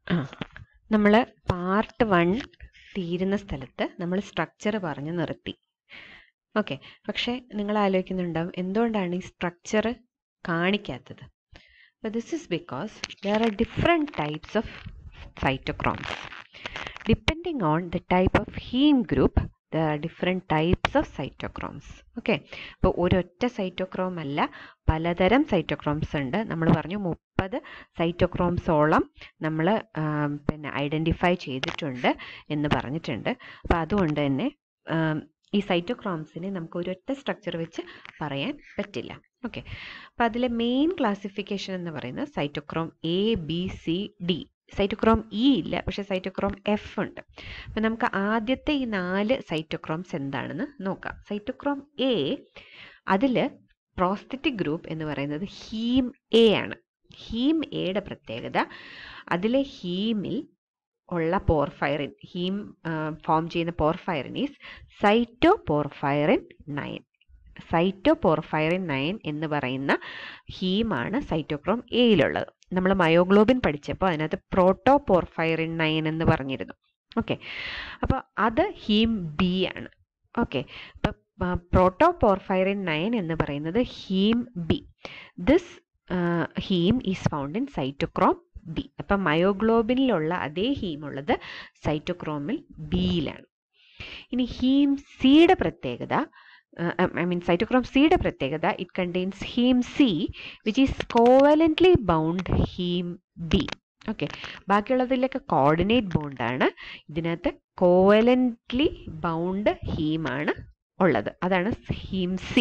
ആ നമ്മൾ part one തീരുന്ന സ്ഥലത്ത് നമ്മൾ സ്ട്രക്ചർ പറഞ്ഞ് നിർത്തി ഓക്കെ പക്ഷേ നിങ്ങൾ ആലോചിക്കുന്നുണ്ടാവും എന്തുകൊണ്ടാണ് ഈ സ്ട്രക്ചർ കാണിക്കാത്തത് അപ്പോൾ this is because there are different types of cytochromes. Depending on the type of heme group, there are different types of cytochromes. Okay അപ്പോൾ ഒരൊറ്റ സൈറ്റോക്രോം അല്ല പലതരം സൈറ്റോക്രോംസ് ഉണ്ട് നമ്മൾ പറഞ്ഞു മുപ്പത് സൈറ്റോക്രോംസോളം നമ്മൾ പിന്നെ ഐഡൻറ്റിഫൈ ചെയ്തിട്ടുണ്ട് എന്ന് പറഞ്ഞിട്ടുണ്ട് അപ്പോൾ അതുകൊണ്ട് തന്നെ ഈ സൈറ്റോക്രോംസിനെ നമുക്ക് ഒരൊറ്റ സ്ട്രക്ചർ വെച്ച് പറയാൻ പറ്റില്ല ഓക്കെ അപ്പോൾ അതിലെ മെയിൻ ക്ലാസിഫിക്കേഷൻ എന്ന് പറയുന്നത് cytochrome A B C D cytochrome E ഇല്ല പക്ഷെ സൈറ്റോക്രോം എഫ് ഉണ്ട് അപ്പം നമുക്ക് ആദ്യത്തെ ഈ നാല് സൈറ്റോക്രോംസ് എന്താണെന്ന് നോക്കാം സൈറ്റോക്രോം എ അതിൽ പ്രോസ്തറ്റിക് ഗ്രൂപ്പ് എന്ന് പറയുന്നത് ഹീം എ ആണ് ഹീം എയുടെ പ്രത്യേകത അതിലെ ഹീമിൽ ഉള്ള പോർഫൈറിൻ ഹീം ഫോം ചെയ്യുന്ന porphyrin is cytoporphyrin nine cytoporphyrin nine എന്ന് പറയുന്ന ഹീമാണ് സൈറ്റോക്രോം എയിലുള്ളത് നമ്മൾ മയോഗ്ലോബിൻ പഠിച്ചപ്പോൾ അതിനകത്ത് പ്രോട്ടോ പോർഫൈറിൻ നയൻ എന്ന് പറഞ്ഞിരുന്നു ഓക്കെ അപ്പോൾ അത് ഹീം ബി ആണ് ഓക്കെ അപ്പം പ്രോട്ടോ പോർഫൈറിൻ നയൻ എന്ന് പറയുന്നത് heme B this heme is found in cytochrome B അപ്പം മയോഗ്ലോബിനിലുള്ള അതേ ഹീം ഉള്ളത് സൈറ്റോക്രോമിൽ ബിയിലാണ് ഇനി ഹീം സിയുടെ പ്രത്യേകത ഐ മീൻ സൈറ്റോക്രോം സിയുടെ പ്രത്യേകത it contains heme C which is covalently bound heme B okay ബാക്കിയുള്ളതിലൊക്കെ കോർഡിനേറ്റ് ബോണ്ടാണ് ഇതിനകത്ത് കോവലൻ്റ്ലി ബൗണ്ട് ഹീമാണ് ഉള്ളത് അതാണ് ഹീം സി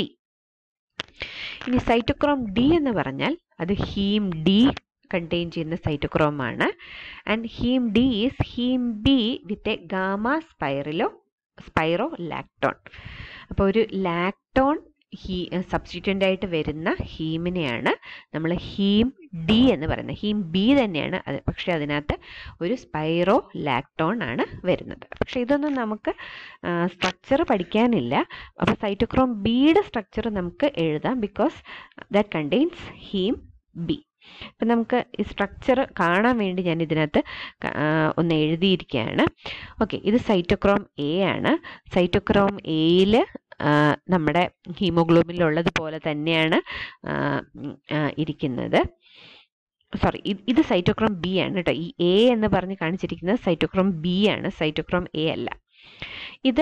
ഇനി സൈറ്റോക്രോം ഡി എന്ന് പറഞ്ഞാൽ അത് ഹീം ഡി കണ്ടെയ്ൻ ചെയ്യുന്ന സൈറ്റോക്രോം ആണ് and heme D is heme B with a gamma സ്പൈറിലോ സ്പൈറോ ലാക്ടോൺ അപ്പോൾ ഒരു ലാക്ടോൺ ഹീ സബ്സ്റ്റിറ്റ്യൂൻ്റ് ആയിട്ട് വരുന്ന ഹീമിനെയാണ് നമ്മൾ ഹീം ഡി എന്ന് പറയുന്നത് ഹീം ബി തന്നെയാണ് അത് പക്ഷേ അതിനകത്ത് ഒരു സ്പൈറോ ലാക്ടോൺ ആണ് വരുന്നത് പക്ഷേ ഇതൊന്നും നമുക്ക് സ്ട്രക്ചർ പഠിക്കാനില്ല അപ്പോൾ സൈറ്റോക്രോം ബിയുടെ സ്ട്രക്ചർ നമുക്ക് എഴുതാം because that contains heme B അപ്പം നമുക്ക് ഈ സ്ട്രക്ചർ കാണാൻ വേണ്ടി ഞാൻ ഇതിനകത്ത് ഒന്ന് എഴുതിയിരിക്കുകയാണ് ഓക്കെ ഇത് സൈറ്റോക്രോം എ ആണ് സൈറ്റോക്രോം എയിൽ നമ്മുടെ ഹീമോഗ്ലോബിനിലുള്ളത് പോലെ തന്നെയാണ് ഇരിക്കുന്നത് സോറി ഇത് സൈറ്റോക്രോം ബി ആണ് കേട്ടോ ഈ എ എന്ന് പറഞ്ഞ് കാണിച്ചിരിക്കുന്നത് സൈറ്റോക്രോം ബി ആണ് സൈറ്റോക്രോം എ അല്ല ഇത്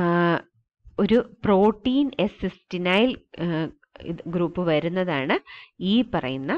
ഒരു പ്രോട്ടീൻ എസ് സിസ്റ്റിനൈൽ ഗ്രൂപ്പ് വരുന്നതാണ് ഈ പറയുന്ന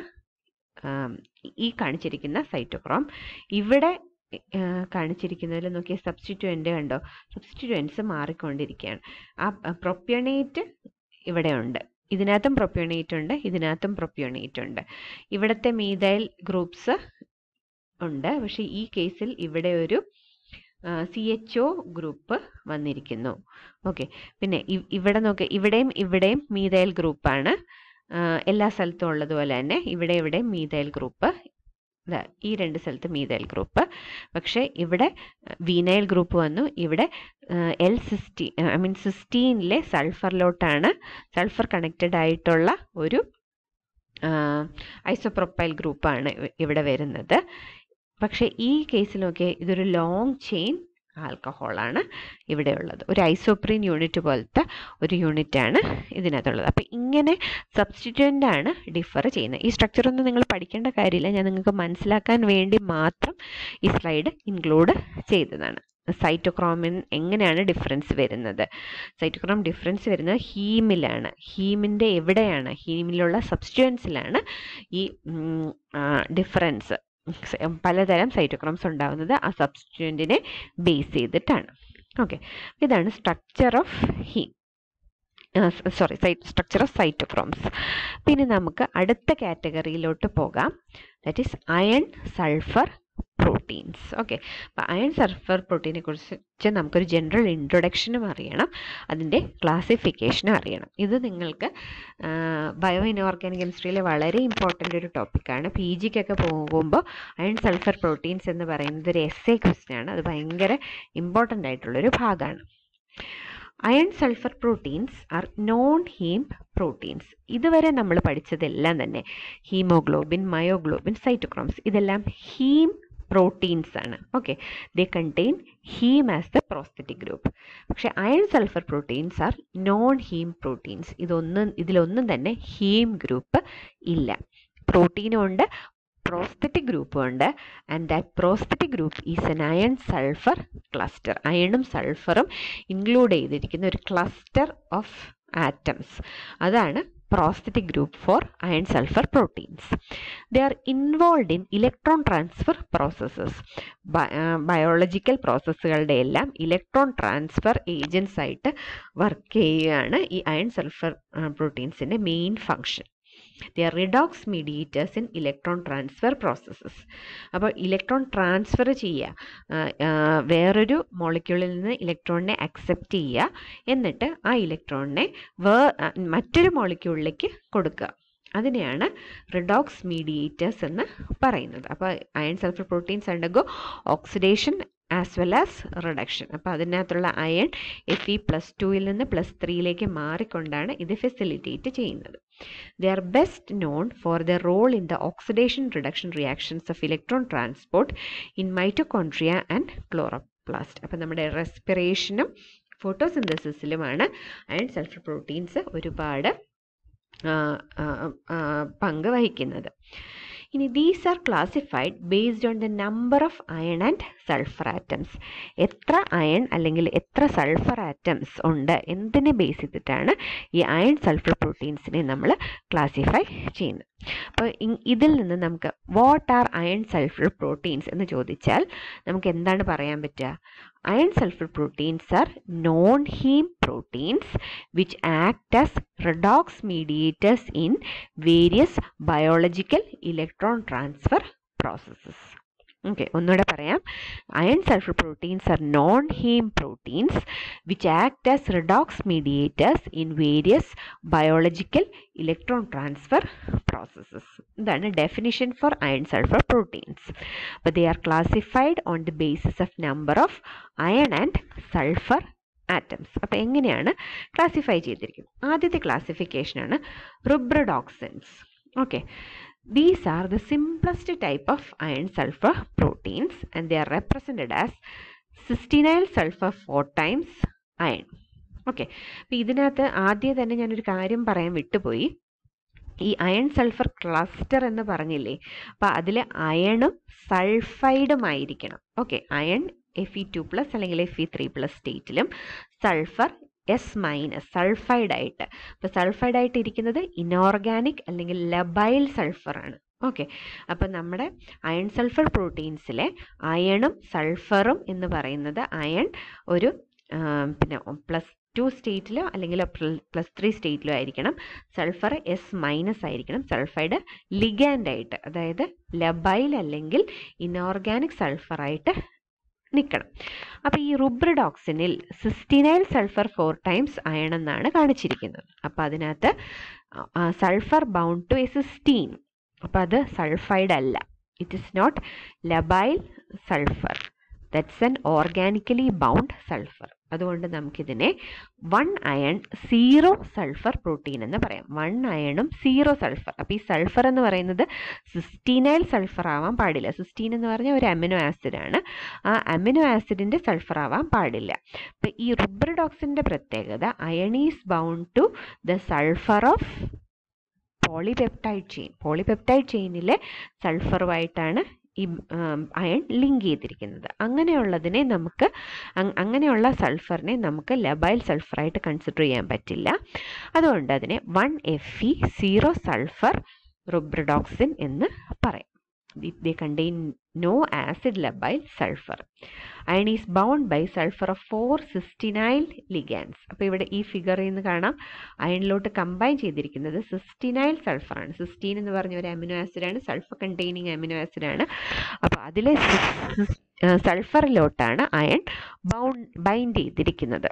ഈ കാണിച്ചിരിക്കുന്ന സൈറ്റോക്രോം ഇവിടെ കാണിച്ചിരിക്കുന്നതിൽ നോക്കിയ സബ്സ്റ്റിറ്റ്യൂവൻ്റ് കണ്ടോ സബ്സ്റ്റിറ്റ്യൂവൻസ് മാറിക്കൊണ്ടിരിക്കുകയാണ് ആ പ്രൊപ്യണേറ്റ് ഇവിടെ ഉണ്ട് ഇതിനകത്തും പ്രൊപ്യോണേറ്റ് ഉണ്ട് ഇതിനകത്തും പ്രൊപ്യോണേറ്റ് ഉണ്ട് ഇവിടുത്തെ മീതൈൽ ഗ്രൂപ്പ്സ് ഉണ്ട് പക്ഷേ ഈ കേസിൽ ഇവിടെ ഒരു സി എച്ച് ഒ ഗ്രൂപ്പ് വന്നിരിക്കുന്നു ഓക്കെ പിന്നെ ഇവിടെ നോക്കുക ഇവിടെയും ഇവിടെയും മീതൈൽ ഗ്രൂപ്പാണ് എല്ലാ സ്ഥലത്തും ഉള്ളതുപോലെ തന്നെ ഇവിടെ ഇവിടെ മീതൈൽ ഗ്രൂപ്പ് ഈ രണ്ട് സ്ഥലത്ത് മീതൈൽ ഗ്രൂപ്പ് പക്ഷേ ഇവിടെ വീനൈൽ ഗ്രൂപ്പ് വന്നു ഇവിടെ എൽ സിക്സ്റ്റീൻ ഐ മീൻ സിക്സ്റ്റീനിലെ സൾഫറിലോട്ടാണ് സൾഫർ കണക്റ്റഡ് ആയിട്ടുള്ള ഒരു ഐസോപ്രൊപ്പൈൽ ഗ്രൂപ്പാണ് ഇവിടെ വരുന്നത് പക്ഷേ ഈ കേസിലൊക്കെ ഇതൊരു ലോങ് ചെയിൻ ആൽക്കഹോളാണ് ഇവിടെ ഉള്ളത് ഒരു ഐസോപ്രീൻ യൂണിറ്റ് പോലത്തെ ഒരു യൂണിറ്റാണ് ഇതിനകത്തുള്ളത് അപ്പോൾ ഇങ്ങനെ സബ്സ്റ്റിറ്റ്യൂൻ്റ് ആണ് ഡിഫർ ചെയ്യുന്നത് ഈ സ്ട്രക്ചർ ഒന്നും നിങ്ങൾ പഠിക്കേണ്ട കാര്യമില്ല ഞാൻ നിങ്ങൾക്ക് മനസ്സിലാക്കാൻ വേണ്ടി മാത്രം ഈ സ്ലൈഡ് ഇൻക്ലൂഡ് ചെയ്തതാണ് സൈറ്റോക്രോമിൻ എങ്ങനെയാണ് ഡിഫറൻസ് വരുന്നത് സൈറ്റോക്രോം ഡിഫറൻസ് വരുന്നത് ഹീമിലാണ് ഹീമിൻ്റെ എവിടെയാണ് ഹീമിലുള്ള സബ്സ്റ്റുവൻസിലാണ് ഈ ഡിഫറൻസ് പലതരം സൈറ്റോക്രോംസ് ഉണ്ടാകുന്നത് ആ സബ്സ്റ്റുവൻറ്റിനെ ബേസ് ചെയ്തിട്ടാണ് ഓക്കെ ഇതാണ് structure of haem sorry structure of cytochromes പിന്നെ നമുക്ക് അടുത്ത കാറ്റഗറിയിലോട്ട് പോകാം that is iron sulphur proteins okay അപ്പോൾ അയൺ സൾഫർ പ്രോട്ടീനെ കുറിച്ച് നമുക്കൊരു ജനറൽ ഇൻട്രൊഡക്ഷനും അറിയണം അതിൻ്റെ ക്ലാസിഫിക്കേഷനും അറിയണം ഇത് നിങ്ങൾക്ക് ബയോ ഇനോർഗാനിക് കെമിസ്ട്രിയിലെ വളരെ ഇമ്പോർട്ടൻ്റ് ഒരു ടോപ്പിക്കാണ് പി ജിക്കൊക്കെ പോകുമ്പോൾ അയൺ സൾഫർ പ്രോട്ടീൻസ് എന്ന് പറയുന്നത് ഒരു എസ് എ ക്വസ്റ്റ്യൻ ആണ് അത് ഭയങ്കര ഇമ്പോർട്ടൻ്റ് ആയിട്ടുള്ളൊരു ഭാഗമാണ് iron sulphur proteins are non haem proteins ഇതുവരെ നമ്മൾ പഠിച്ചതെല്ലാം തന്നെ ഹീമോഗ്ലോബിൻ മയോഗ്ലോബിൻ സൈറ്റോക്രോംസ് ഇതെല്ലാം ഹീം പ്രോട്ടീൻസ് ആണ് okay they contain haem as the prosthetic group പക്ഷെ iron sulphur proteins are non haem proteins ഇതൊന്നും ഇതിലൊന്നും തന്നെ ഹീം ഗ്രൂപ്പ് ഇല്ല പ്രോട്ടീനും ഉണ്ട് പ്രോസ്തറ്റിക് ഗ്രൂപ്പും ഉണ്ട് and that prosthetic group is an iron sulphur cluster അയണും സൾഫറും ഇൻക്ലൂഡ് ചെയ്തിരിക്കുന്ന ഒരു ക്ലസ്റ്റർ ഓഫ് ആറ്റംസ് അതാണ് prosthetic group for iron sulfur proteins. They are involved in electron transfer processes. Biological പ്രോസസ്സുകളുടെ എല്ലാം ഇലക്ട്രോൺ ട്രാൻസ്ഫർ ഏജൻസ് ആയിട്ട് വർക്ക് ചെയ്യുകയാണ് ഈ അയൺ സൾഫർ പ്രോട്ടീൻസിൻ്റെ main function they are redox mediators in electron transfer processes അപ്പോൾ electron transfer ചെയ്യുക വേറൊരു മോളിക്യൂളിൽ നിന്ന് ഇലക്ട്രോണിനെ അക്സെപ്റ്റ് ചെയ്യുക എന്നിട്ട് ആ ഇലക്ട്രോണിനെ വേ മറ്റൊരു മോളിക്യൂളിലേക്ക് കൊടുക്കുക അതിനെയാണ് റിഡോക്സ് മീഡിയേറ്റേഴ്സ് എന്ന് പറയുന്നത് അപ്പോൾ iron sulphur proteins undergo oxidation as well as reduction അപ്പോൾ അതിനകത്തുള്ള അയൺ എഫ് ഇ പ്ലസ് ടുവിൽ നിന്ന് പ്ലസ് ത്രീയിലേക്ക് മാറിക്കൊണ്ടാണ് ഇത് ഫെസിലിറ്റേറ്റ് ചെയ്യുന്നത് they are best known for the role in the oxidation reduction reactions of electron transport in mitochondria and chloroplast അപ്പോൾ നമ്മുടെ റെസ്പിറേഷനും ഫോട്ടോസിന്തസിസിലുമാണ് അയൺ സൾഫർ പ്രോട്ടീൻസ് ഒരുപാട് പങ്ക് വഹിക്കുന്നത് ഇനി these are classified based on the number of iron and sulphur atoms എത്ര iron അല്ലെങ്കിൽ എത്ര സൾഫർ ആറ്റംസ് ഉണ്ട് എന്തിനെ ബേസ് ചെയ്തിട്ടാണ് ഈ അയൺ സൾഫർ പ്രോട്ടീൻസിനെ നമ്മൾ ക്ലാസിഫൈ ചെയ്യുന്നത് അപ്പോൾ ഇതിൽ നിന്ന് നമുക്ക് what are iron sulphur proteins എന്ന് ചോദിച്ചാൽ നമുക്ക് എന്താണ് പറയാൻ പറ്റുക iron sulphur proteins are non haem proteins which act as redox mediators in various biological electron transfer processes. Okay ഒന്നുകൂടെ പറയാം iron sulphur proteins are non haem proteins which act as redox mediators in various biological electron transfer processes ഇതാണ് definition for iron sulphur proteins അപ്പോൾ they are classified on the basis of number of iron and sulphur atoms അപ്പോൾ എങ്ങനെയാണ് classify ചെയ്തിരിക്കുന്നത് ആദ്യത്തെ ക്ലാസിഫിക്കേഷനാണ് rubredoxins okay these are the simplest type of iron sulphur proteins and they are represented as cysteinyl sulphur four times iron okay അപ്പോൾ ഇതിനകത്ത് ആദ്യം തന്നെ ഞാനൊരു കാര്യം പറയാൻ വിട്ടുപോയി ഈ അയൺ സൾഫർ ക്ലസ്റ്റർ എന്ന് പറഞ്ഞില്ലേ അപ്പോൾ അതിൽ അയണും സൾഫൈഡും ആയിരിക്കണം okay iron F E two plus അല്ലെങ്കിൽ എഫ് ഇ ത്രീ പ്ലസ് സ്റ്റേറ്റിലും സൾഫർ എസ് മൈനസ് സൾഫൈഡ് ആയിട്ട് അപ്പോൾ സൾഫൈഡ് ആയിട്ട് ഇരിക്കുന്നത് ഇനോർഗാനിക് അല്ലെങ്കിൽ ലബൈൽ സൾഫറാണ് ഓക്കെ അപ്പം നമ്മുടെ അയൺ സൾഫർ പ്രോട്ടീൻസിലെ അയണും സൾഫറും എന്ന് പറയുന്നത് അയൺ ഒരു പിന്നെ പ്ലസ് ടു സ്റ്റേറ്റിലോ അല്ലെങ്കിൽ പ്ലസ് ത്രീ സ്റ്റേറ്റിലോ ആയിരിക്കണം സൾഫർ എസ് മൈനസ് ആയിരിക്കണം സൾഫൈഡ് ലിഗാൻഡ് ആയിട്ട് അതായത് ലബൈൽ അല്ലെങ്കിൽ ഇനോർഗാനിക് സൾഫറായിട്ട് നിൽക്കണം അപ്പോൾ ഈ റുബ്രിഡോക്സിനിൽ cysteinyl sulphur four times iron എന്നാണ് കാണിച്ചിരിക്കുന്നത് അപ്പോൾ അതിനകത്ത് sulphur bound to a cysteine അപ്പോൾ അത് സൾഫൈഡ് അല്ല it is not labile sulphur that's an organically bound sulphur അതുകൊണ്ട് നമുക്കിതിനെ one iron zero sulphur protein എന്ന് പറയാം വൺ അയണും സീറോ സൾഫർ അപ്പോൾ ഈ സൾഫർ എന്ന് പറയുന്നത് സിസ്റ്റീനൈൽ സൾഫർ ആവാൻ പാടില്ല സിസ്റ്റീൻ എന്ന് പറഞ്ഞാൽ ഒരു അമിനോ ആസിഡ് ആണ് ആ അമിനോ ആസിഡിൻ്റെ സൾഫർ ആവാൻ പാടില്ല അപ്പോൾ ഈ റുബ്രഡോക്സിൻ്റെ പ്രത്യേകത iron is bound to the sulphur of polypeptide chain polypeptide ചെയിനിലെ സൾഫറുമായിട്ടാണ് ഈ അയൺ ലിങ്ക് ചെയ്തിരിക്കുന്നത് അങ്ങനെയുള്ളതിനെ നമുക്ക് അങ്ങനെയുള്ള സൾഫറിനെ നമുക്ക് ലബൈൽ സൾഫറായിട്ട് കൺസിഡർ ചെയ്യാൻ പറ്റില്ല അതുകൊണ്ട് അതിനെ one F E zero sulphur rubredoxin എന്ന് പറയും they contain no acid labile sulfur iron is bound by sulfur of four cysteinyl ligands അപ്പോൾ ഇവിടെ ഈ ഫിഗറിൽ നിന്ന് കാണാം അയണിലോട്ട് കമ്പൈൻ ചെയ്തിരിക്കുന്നത് സിസ്റ്റിനൈൽ സൾഫറാണ് സിസ്റ്റീൻ എന്ന് പറഞ്ഞ ഒരു അമിനോ ആസിഡാണ് സൾഫർ കണ്ടെയ്നിങ് അമിനോ ആസിഡാണ് അപ്പോൾ അതിലെ സൾഫറിലോട്ടാണ് അയൺ ബൗണ്ട് ബൈൻഡ് ചെയ്തിരിക്കുന്നത്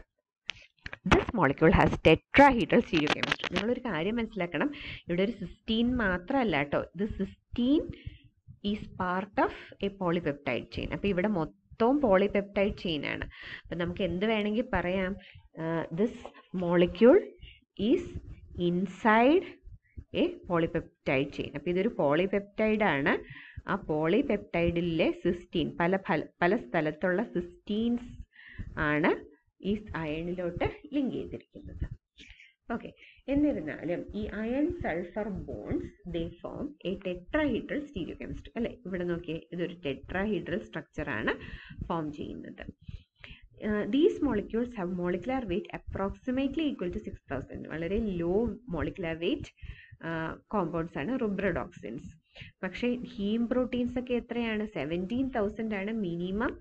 this molecule has tetrahedral stereochemistry നിങ്ങളൊരു കാര്യം മനസ്സിലാക്കണം ഇവിടെ ഒരു സിസ്റ്റീൻ മാത്രമല്ല കേട്ടോ ഇത് cysteine is part of a polypeptide chain അപ്പോൾ ഇവിടെ മൊത്തവും പോളിപെപ്റ്റൈഡ് ചെയിൻ ആണ് അപ്പം നമുക്ക് എന്ത് വേണമെങ്കിൽ പറയാം this molecule is inside a polypeptide chain അപ്പോൾ ഇതൊരു പോളിപെപ്റ്റൈഡ് ആണ് ആ പോളിപെപ്റ്റൈഡിലെ സിസ്റ്റീൻ പല ഫല പല സ്ഥലത്തുള്ള സിസ്റ്റീൻസ് ആണ് ഈ അയണിലോട്ട് ലിങ്ക് ചെയ്തിരിക്കുന്നത് ഓക്കെ എന്നിരുന്നാലും ഈ iron sulphur bonds they form a tetrahedral stereochemistry അല്ലേ ഇവിടെ നോക്കിയേ ഇതൊരു ടെട്രാഹീഡ്രൽ സ്ട്രക്ചറാണ് ഫോം ചെയ്യുന്നത് these molecules have molecular weight approximately equal to six thousand വളരെ ലോ മോളിക്കുലർ വെയിറ്റ് കോമ്പൗണ്ട്സ് ആണ് റുബ്രഡോക്സിൻസ് പക്ഷേ ഹീം പ്രോട്ടീൻസ് ഒക്കെ എത്രയാണ് സെവൻറ്റീൻ തൗസൻഡ് ആണ് മിനിമം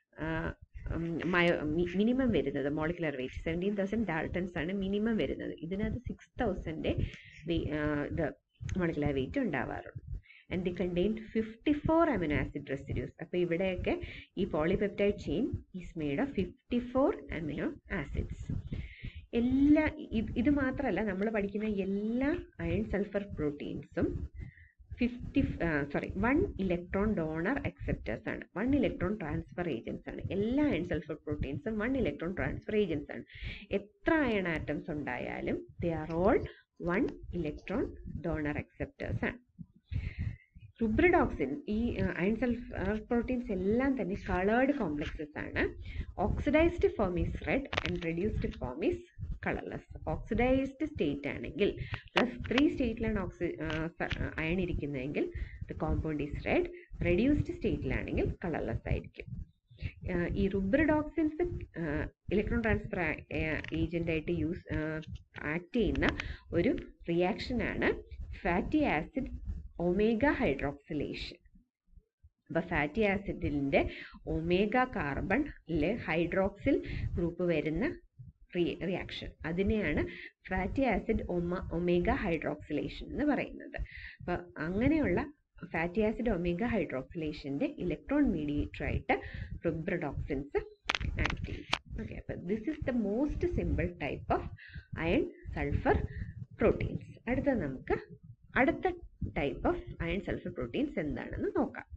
മിനിമം വരുന്നത് molecular weight seventeen thousand daltons ആണ് മിനിമം വരുന്നത് ഇതിനകത്ത് സിക്സ് തൗസൻഡ് ഇത് മോളിക്കുലർ വെയിറ്റ് ഉണ്ടാവാറുള്ളൂ and they contain fifty four amino acid residues അപ്പോൾ ഇവിടെയൊക്കെ ഈ polypeptide chain is made of fifty four amino acids എല്ലാ ഇത് മാത്രമല്ല നമ്മൾ പഠിക്കുന്ന എല്ലാ അയൺ സൾഫർ പ്രോട്ടീൻസും fifty sorry one electron donor acceptors ആണ് വൺ ഇലക്ട്രോൺ ട്രാൻസ്ഫർ ഏജൻസ് ആണ് എല്ലാ അയൺ സൾഫർ പ്രോട്ടീൻസും വൺ ഇലക്ട്രോൺ ട്രാൻസ്ഫർ ഏജൻസ് ആണ് എത്ര അയൺ ആറ്റംസ് ഉണ്ടായാലും they are all one electron donor acceptors ആണ് റുബ്രഡോക്സിൻ ഈ അയൺ സൾഫർ പ്രോട്ടീൻസ് എല്ലാം തന്നെ കളേർഡ് കോംപ്ലക്സസ് ആണ് oxidised form is red and reduced form is colourless oxidised state ആണെങ്കിൽ പ്ലസ് ത്രീ സ്റ്റേറ്റിലാണ് ഓക്സി അയൺ ഇരിക്കുന്നതെങ്കിൽ the compound is red reduced സ്റ്റേറ്റിലാണെങ്കിൽ colourless ആയിരിക്കും ഈ റുബ്രഡോക്സിൻസ് ഇലക്ട്രോൺ ട്രാൻസ്ഫർ ഏജൻ്റ് ആയിട്ട് യൂസ് ആക്ട് ചെയ്യുന്ന ഒരു റിയാക്ഷനാണ് ഫാറ്റി ആസിഡ് ഒമേഗ ഹൈഡ്രോക്സിലേഷൻ അപ്പോൾ ഫാറ്റി ആസിഡിൻ്റെ ഒമേഗ കാർബണിൽ ഹൈഡ്രോക്സിൽ ഗ്രൂപ്പ് വരുന്ന റിയാക്ഷൻ അതിനെയാണ് ഫാറ്റി ആസിഡ് ഒമ ഒമേഗ ഹൈഡ്രോക്സിലേഷൻ എന്ന് പറയുന്നത് അപ്പോൾ അങ്ങനെയുള്ള ഫാറ്റി ആസിഡ് ഒമേഗ ഹൈഡ്രോക്സിലേഷൻ്റെ ഇലക്ട്രോൺ മീഡിയേറ്റർ ആയിട്ട് റുബ്രഡോക്സിൻസ് ആക്ട് ചെയ്യും ഓക്കെ അപ്പോൾ this is the most simple type of iron sulphur proteins അടുത്ത നമുക്ക് അടുത്ത type of iron sulphur proteins എന്താണെന്ന് നോക്കാം